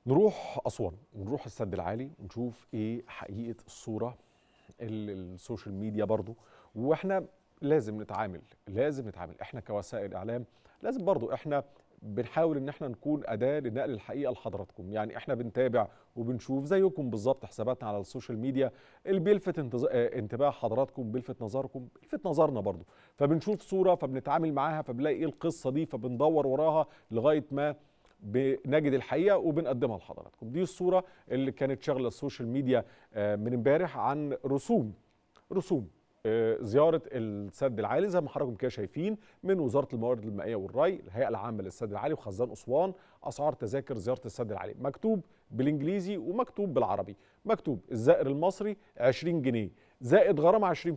نروح أسوان ونروح السد العالي ونشوف إيه حقيقة الصورة ال- السوشيال ميديا برضو وإحنا لازم نتعامل لازم نتعامل إحنا كوسائل إعلام لازم برضو إحنا بنحاول إن إحنا نكون أداة لنقل الحقيقة لحضراتكم يعني إحنا بنتابع وبنشوف زيكم بالظبط حساباتنا على السوشيال ميديا اللي بيلفت انتظ- آه، انتباه حضراتكم بيلفت نظركم بيلفت نظرنا برضو فبنشوف صورة فبنتعامل معاها فبنلاقي إيه القصة دي فبندور وراها لغاية ما بنجد الحقيقه وبنقدمها لحضراتكم دي الصوره اللي كانت شغله السوشيال ميديا آه، من امبارح عن رسوم رسوم آه، زياره السد العالي زي ما حضراتكم كده شايفين من وزاره الموارد المائيه والري الهيئه العامه للسد العالي وخزان اسوان اسعار تذاكر زياره السد العالي مكتوب بالانجليزي ومكتوب بالعربي مكتوب الزائر المصري 20 جنيه زائد غرامه 20%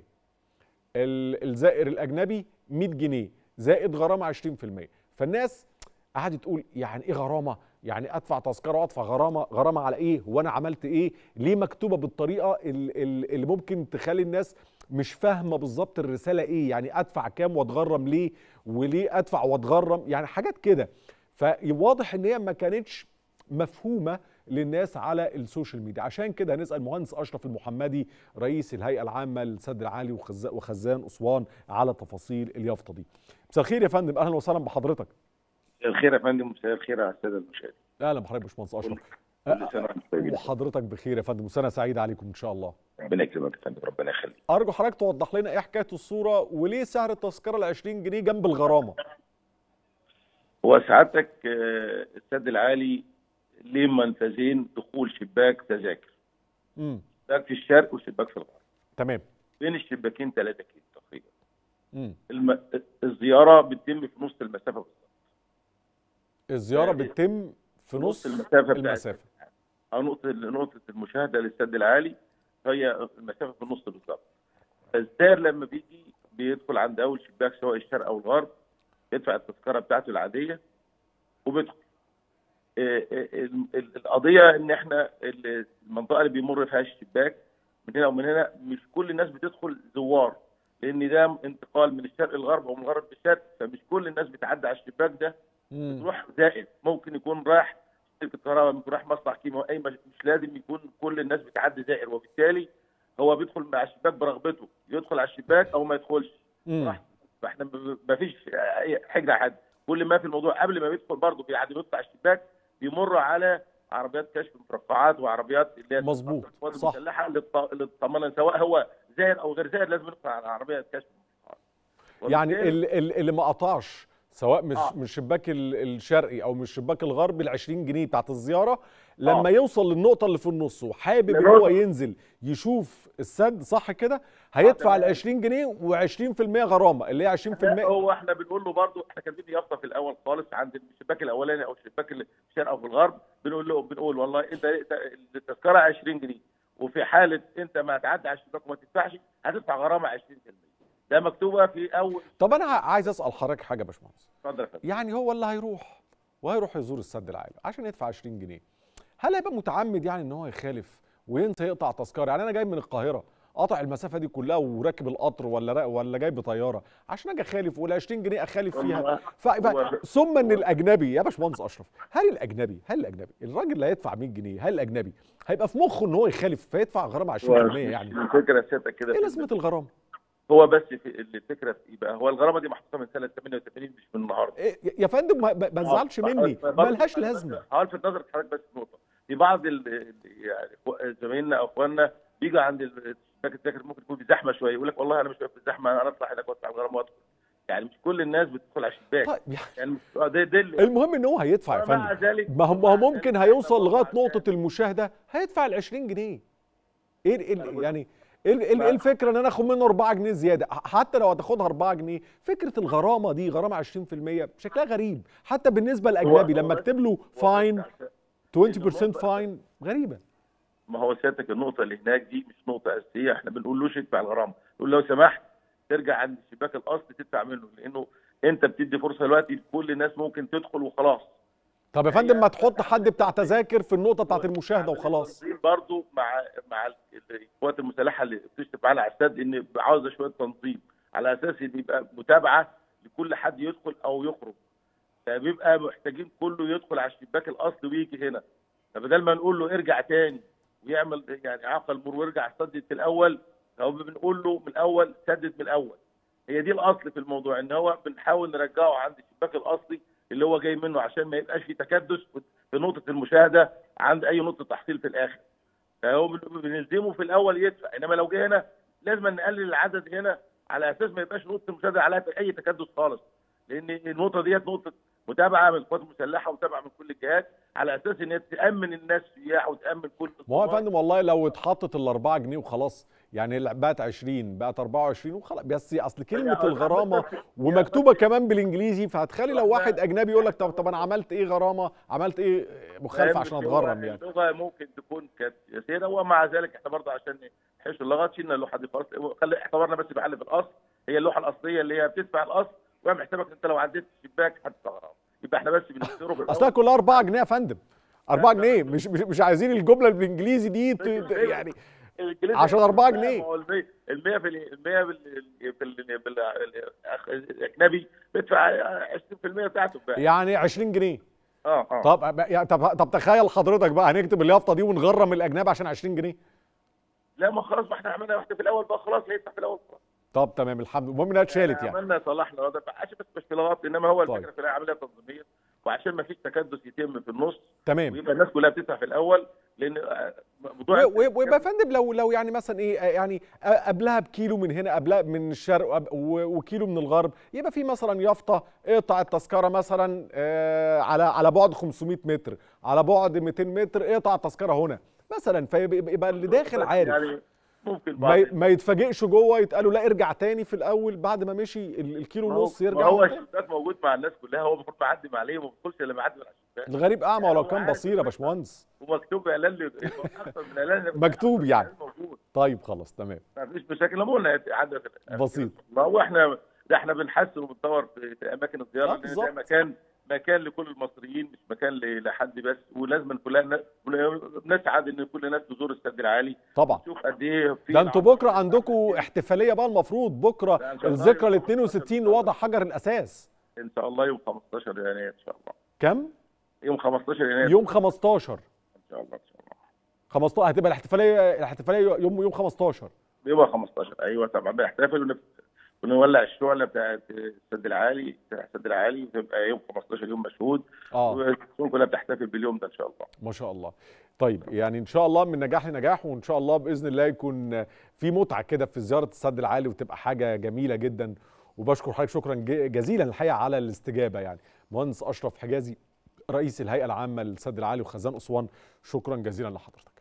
ال- الزائر الاجنبي 100 جنيه زائد غرامه 20% فالناس قعدت تقول يعني ايه غرامه يعني ادفع تذكره وادفع غرامه غرامه على ايه وانا عملت ايه ليه مكتوبه بالطريقه ال- ال- اللي ممكن تخلي الناس مش فاهمه بالظبط الرساله ايه يعني ادفع كام واتغرم ليه وليه ادفع واتغرم يعني حاجات كده فواضح ان هي ما كانتش مفهومه للناس على السوشيال ميديا عشان كده هنسال مهندس اشرف المحمدي رئيس الهيئه العامه للسد العالي وخز- وخزان اسوان على تفاصيل اليافطه دي مساء الخير يا فندم اهلا وسهلا بحضرتك مساء الخير يا فندم مساء الخير على الساده المشاهدين اهلا بحضرتك يا باشمهندس اشرف كل سنه وانتم طيبين وحضرتك بخير يا فندم وسنه سعيده عليكم ان شاء الله ربنا يكرمك يا فندم ربنا يخليك ارجو حضرتك توضح لنا ايه حكايه الصوره وليه سعر التذكره ال 20 جنيه جنب الغرامه هو سعادتك آه، السد العالي ليه منفذين دخول شباك تذاكر امم شباك في الشرق وشباك في الغرب تمام بين الشباكين 3 كيلو تقريبا امم الم... الزياره بتتم في نص المسافه بالظبط الزياره بتتم في نص المسافه بتاعت المسافه او نقطه نقطه المشاهده للسد العالي هي المسافه في النص بالظبط الزائر لما بيجي بيدخل عند اول شباك سواء الشرق او الغرب يدفع التذكره بتاعته العاديه وبيدخل آه، آه، ال- ال- القضيه ان احنا ال- المنطقه اللي بيمر فيها الشباك من هنا ومن هنا مش كل الناس بتدخل زوار لان ده انتقال من الشرق للغرب او من الغرب للشرق فمش كل الناس بتعدي على الشباك ده مم. تروح زائد ممكن يكون رايح شركه كهرباء ممكن رايح مصلحه كيمياء اي مش مش لازم يكون كل الناس بتعدي زائر وبالتالي هو بيدخل مع الشباك برغبته يدخل على الشباك او ما يدخلش مم. راح فاحنا ما فيش اي حجه على حد كل ما في الموضوع قبل ما بيدخل برضه بيعدي بيطلع الشباك بيمر على عربيات كشف مرفعات وعربيات اللي هي مظبوط. القوات صح. المسلحه للط- للطمانه سواء هو زائر او غير زائر لازم يدخل على عربيه كشف مرفعات يعني وبالتالي- ال- ال- اللي ما قطعش سواء مش آه. من الشباك ال- الشرقي او من الشباك الغربي ال 20 جنيه بتاعت الزياره لما آه. يوصل للنقطه اللي في النص وحابب ان لأن هو هو- ينزل يشوف السد صح كده هيدفع ال تمام. 20 جنيه و20% غرامه اللي هي 20% لا، هو احنا بنقول له برضه احنا كاتبين يافطه في الاول خالص عند الشباك الاولاني او الشباك اللي في الشرق او في الغرب بنقول له بنقول والله انت انت التذكره 20 جنيه وفي حاله انت ما تعدي على الشباك وما تدفعش هتدفع غرامه 20% ده مكتوبه في اول طب انا ع- عايز اسال حضرتك حاجه يا باشمهندس اتفضل يا فندم يعني هو اللي هيروح وهيروح يزور السد العالي عشان يدفع 20 جنيه هل هيبقى متعمد يعني ان هو يخالف وينسى يقطع تذكره يعني انا جاي من القاهره قاطع المسافه دي كلها وراكب القطر ولا را ولا جاي بطياره عشان اجي اخالف ولا 20 جنيه اخالف فيها هو- ف... ف... هو- ثم ان الاجنبي يا باشمهندس اشرف هل الاجنبي هل الاجنبي الراجل اللي هيدفع 100 جنيه هل الاجنبي هيبقى في مخه ان هو يخالف فيدفع غرامه 20% يعني الفكره سيادتك كده ايه لازمه الغرامه هو بس في الفكره في يبقى هو الغرامه دي محطوطه من سنه 88 مش من النهارده إيه يا فندم ما ما تزعلش مني ملهاش لازمه هلفت نظرك حضرتك بس نقطه في بعض ال- ال- يعني إخو- زمايلنا او اخواننا بيجوا عند الشباك التذاكر ممكن يكون في زحمه شويه يقول لك والله انا مش واقف في الزحمه انا اطلع هناك وادفع الغرامه وادخل يعني مش كل الناس بتدخل على الشباك طيب يعني يعني مش- آه، ده ده اللي- المهم ان هو هيدفع يا ومع فندم ذلك ما هو ما هو ومع ممكن ذلك هيوصل إحنا لغايه ومع نقطه المشاهده هيدفع ال 20 جنيه ايه ال- أنا ال- بقول- يعني ايه ال- ال- ما- إيه الفكره ان انا اخد منه 4 جنيه زياده ح- حتى لو هتاخدها 4 جنيه فكره الغرامه دي غرامه 20% شكلها غريب حتى بالنسبه للاجنبي هو لما بس- اكتب له هو بس فاين عشان- 20% النقطة- فاين غريبه ما هو سيادتك النقطه اللي هناك دي مش نقطه اساسيه احنا بنقولوش ادفع الغرامه نقول لو سمحت ترجع عند الشباك الاصلي تدفع منه لانه انت بتدي فرصه دلوقتي لكل الناس ممكن تدخل وخلاص طب يا فندم ما تحط حد بتاع تذاكر في النقطه بتاعت المشاهده وخلاص التنظيم برضو مع مع ال- القوات المسلحه اللي بتشتغل معانا على السد ان عاوزه شويه تنظيم على اساس ان يبقى متابعه لكل حد يدخل او يخرج فبيبقى محتاجين كله يدخل على الشباك الاصلي ويجي هنا فبدل ما نقول له ارجع تاني ويعمل يعني عقل مر ويرجع سدد في الاول هو بنقول له من الاول سدد من الاول هي دي الاصل في الموضوع ان هو بنحاول نرجعه عند الشباك الاصلي اللي هو جاي منه عشان ما يبقاش في تكدس في نقطه المشاهده عند اي نقطه تحصيل في الاخر فهو بن- بنلزمه في الاول يدفع انما لو جه هنا لازم نقلل العدد هنا على اساس ما يبقاش نقطه المشاهده عليها اي تكدس خالص لان النقطه ديت نقطه متابعه من القوات المسلحه ومتابعه من كل الجهات على اساس ان هي تامن الناس سياح وتامن كل ما هو يا الطوارئ. فندم والله لو اتحطت ال 4 جنيه وخلاص يعني ال- بقت 20 بقت 24 وخلاص بس اصل كلمه يعني الغرامه يعني ومكتوبه كمان بالانجليزي فهتخلي لو إحنا- واحد اجنبي يقول لك طب طب انا عملت ايه غرامه عملت ايه مخالفه فاهم؟ عشان بس هو اتغرم يعني اللغه ممكن تكون كانت سياسيه ومع ذلك احنا برضه عشان نحش اللغات شلنا اللوحه دي خلاص خلي اعتبرنا بس بحل في الاصل هي اللوحه الاصليه اللي هي بتدفع الاصل واعمل حسابك انت لو عديت الشباك هتدفع غرامه يبقى احنا بس بنستره في الأول. اصلها كلها 4 جنيه يا فندم 4 لا، جنيه مش مش مش عايزين الجمله بالانجليزي دي ت- ت- يعني الإنجليزي عشان أربعة لا، جنيه. ما هو المية المية في ال- المية بال- بال- بال- الأخ- الأجنبي بيدفع 20% بتاعته بقى يعني 20 جنيه اه اه طب يعني طب طب تخيل حضرتك بقى هنكتب اليافطه دي ونغرم الاجنبي عشان 20 جنيه لا ما خلاص ما احنا عملنا واحده في الاول بقى خلاص هيدفع في الاول خلاص طب تمام الحمد لله المهم انها اتشالت يعني عملنا صلحنا الوضع عشان بس مش في لغط انما هو طيب. الفكره في العمليه تنظيميه وعشان ما فيش تكدس يتم في النص تمام ويبقى الناس كلها بتدفع في الاول لان آه، موضوع و- و- ويبقى يا فندم لو لو يعني مثلا ايه آه، يعني آه، قبلها بكيلو من هنا قبلها من الشرق وقب- و- وكيلو من الغرب يبقى في مثلا يافطه اقطع التذكره مثلا آه، على على بعد 500 متر على بعد 200 متر اقطع التذكره هنا مثلا فيبقى يبقى اللي داخل بس عارف يعني ممكن ما بعض ي- ما يتفاجئش جوه يتقالوا لا ارجع تاني في الاول بعد ما مشي ال- الكيلو ما هو- ونص يرجع ما هو مرة تاني. الشباك موجود مع الناس كلها هو المفروض معدي من عليه وما بيدخلش الا معدي من على الشباك الغريب اعمى ولو هو كان عارف بصير يا الفكرة. باشمهندس ومكتوب اعلان لي اكثر من اعلان مكتوب يعني. موجود طيب خلاص تمام ما فيش مشاكل لما قلنا عندنا بسيط. ما هو احنا ده احنا بنحسن وبنطور في, في اماكن آه، الزياره لان بالظبط. ده مكان مكان لكل المصريين مش مكان ل- لحد بس ولازم كلنا بنسعد ان كل الناس تزور السد العالي طبعا تشوف قد ايه في ده انتوا بكره عندكم احتفاليه بقى المفروض بكره ده إن شاء الله الذكرى ال يوم 62 لوضع حجر الاساس ان شاء الله يوم 15 يناير ان شاء الله كم؟ يوم 15 يناير يوم 15 ان شاء الله ان شاء الله 15 هتبقى الاحتفاليه الاحتفاليه يوم يوم 15 يوم 15 ايوه طبعا بنحتفل ونف- ونولع الشعله بتاعت السد العالي بتاع السد العالي وتبقى يوم 15 يوم مشهود اه والمصريين كلها بتحتفل باليوم ده ان شاء الله ما شاء الله طيب يعني ان شاء الله من نجاح لنجاح وان شاء الله باذن الله يكون في متعه كده في زياره السد العالي وتبقى حاجه جميله جدا وبشكر حضرتك شكرا ج- جزيلا الحقيقه على الاستجابه يعني مهندس اشرف حجازي رئيس الهيئه العامه للسد العالي وخزان اسوان شكرا جزيلا لحضرتك